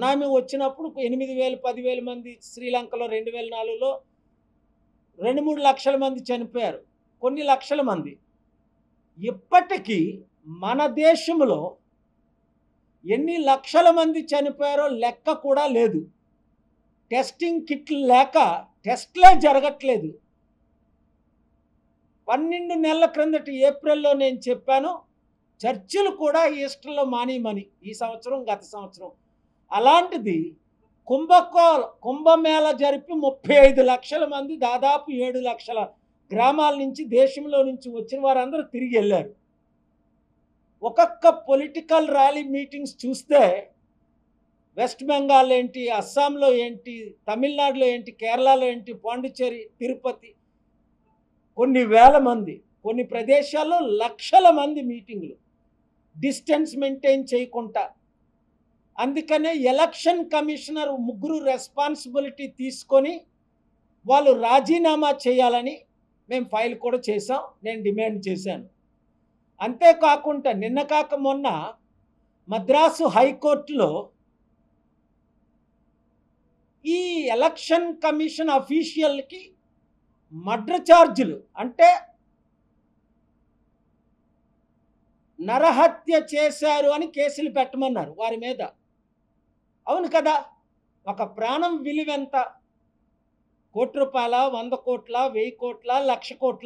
tsunami వచ్చినప్పుడు ఎనిమిది వేలు పదివేల మంది శ్రీలంకలో రెండు వేల నాలుగులో రెండు మూడు లక్షల మంది చనిపోయారు కొన్ని లక్షల మంది ఇప్పటికీ మన దేశంలో ఎన్ని లక్షల మంది చనిపోయారో లెక్క కూడా లేదు టెస్టింగ్ కిట్లు లేక టెస్ట్లే జరగట్లేదు పన్నెండు నెలల క్రిందటి ఏప్రిల్లో నేను చెప్పాను చర్చిలు కూడా ఈస్టర్లో మానేయమని ఈ సంవత్సరం గత సంవత్సరం అలాంటిది కుంభకో కుంభమేళ జరిపి ముప్పై ఐదు లక్షల మంది దాదాపు ఏడు లక్షల గ్రామాల నుంచి దేశంలో నుంచి వచ్చిన వారందరూ తిరిగి వెళ్ళారు ఒక్కొక్క పొలిటికల్ ర్యాలీ మీటింగ్స్ చూస్తే వెస్ట్ బెంగాల్ ఏంటి అస్సాంలో ఏంటి తమిళనాడులో ఏంటి కేరళలో ఏంటి పాండిచ్చేరి తిరుపతి కొన్ని వేల మంది కొన్ని ప్రదేశాల్లో లక్షల మంది మీటింగులు డిస్టెన్స్ మెయింటైన్ చేయకుండా అందుకనే ఎలక్షన్ కమిషనర్ ముగ్గురు రెస్పాన్సిబిలిటీ తీసుకొని వాళ్ళు రాజీనామా చేయాలని మేము ఫైల్ కూడా చేసాం నేను డిమాండ్ చేశాను అంతేకాకుండా నిన్న కాక మొన్న మద్రాసు హైకోర్టులో ఈ ఎలక్షన్ కమిషన్ అఫీషియల్కి మర్డర్ ఛార్జీలు అంటే నరహత్య చేశారు అని కేసులు పెట్టమన్నారు వారి మీద అవును కదా ఒక ప్రాణం విలువెంత కోటి రూపాయల వంద కోట్ల వెయ్యి కోట్ల లక్ష కోట్ల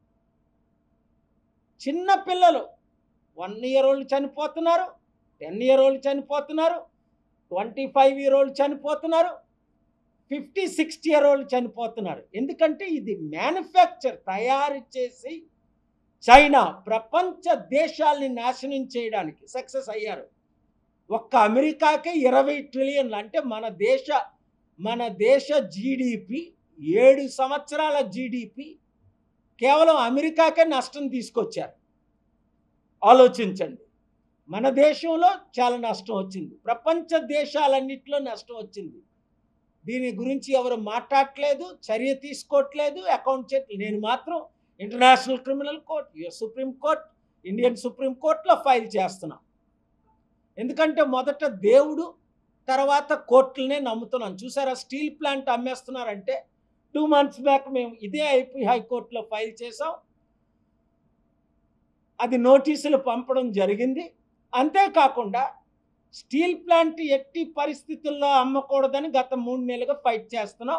చిన్న పిల్లలు వన్ ఇయర్ ఓల్డ్ చనిపోతున్నారు టెన్ ఇయర్ ఓల్డ్ చనిపోతున్నారు ట్వంటీ ఫైవ్ ఇయర్ ఓల్డ్ చనిపోతున్నారు ఫిఫ్టీ సిక్స్టీ ఇయర్ ఓల్డ్ చనిపోతున్నారు ఎందుకంటే ఇది మ్యానుఫ్యాక్చర్ తయారు చేసి చైనా ప్రపంచ దేశాల్ని నాశనం చేయడానికి సక్సెస్ అయ్యారు ఒక్క అమెరికాకే ఇరవై ట్రిలియన్లు అంటే మన దేశ మన దేశ జీడిపి ఏడు సంవత్సరాల జీడిపి కేవలం అమెరికాకే నష్టం తీసుకొచ్చారు ఆలోచించండి మన దేశంలో చాలా నష్టం వచ్చింది ప్రపంచ దేశాలన్నింటిలో నష్టం వచ్చింది దీని గురించి ఎవరు మాట్లాడట్లేదు చర్య తీసుకోవట్లేదు అకౌంట్ చేయట్లేదు నేను మాత్రం International Criminal Court US Supreme Court Indian Supreme కోర్టులో ఫైల్ చేస్తున్నాం ఎందుకంటే మొదట దేవుడు తర్వాత కోర్టులనే నమ్ముతున్నాం చూసారా స్టీల్ ప్లాంట్ అమ్మేస్తున్నారంటే టూ మంత్స్ బ్యాక్ మేము ఇదే ఐపీ హైకోర్టులో ఫైల్ చేసాం అది నోటీసులు పంపడం జరిగింది అంతేకాకుండా స్టీల్ ప్లాంట్ ఎట్టి పరిస్థితుల్లో అమ్మకూడదని గత మూడు నెలలుగా ఫైట్ చేస్తున్నాం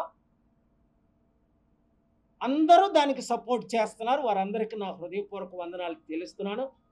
అందరూ దానికి సపోర్ట్ చేస్తున్నారు వారందరికీ నా హృదయపూర్వక వందనాలు తెలుస్తున్నాను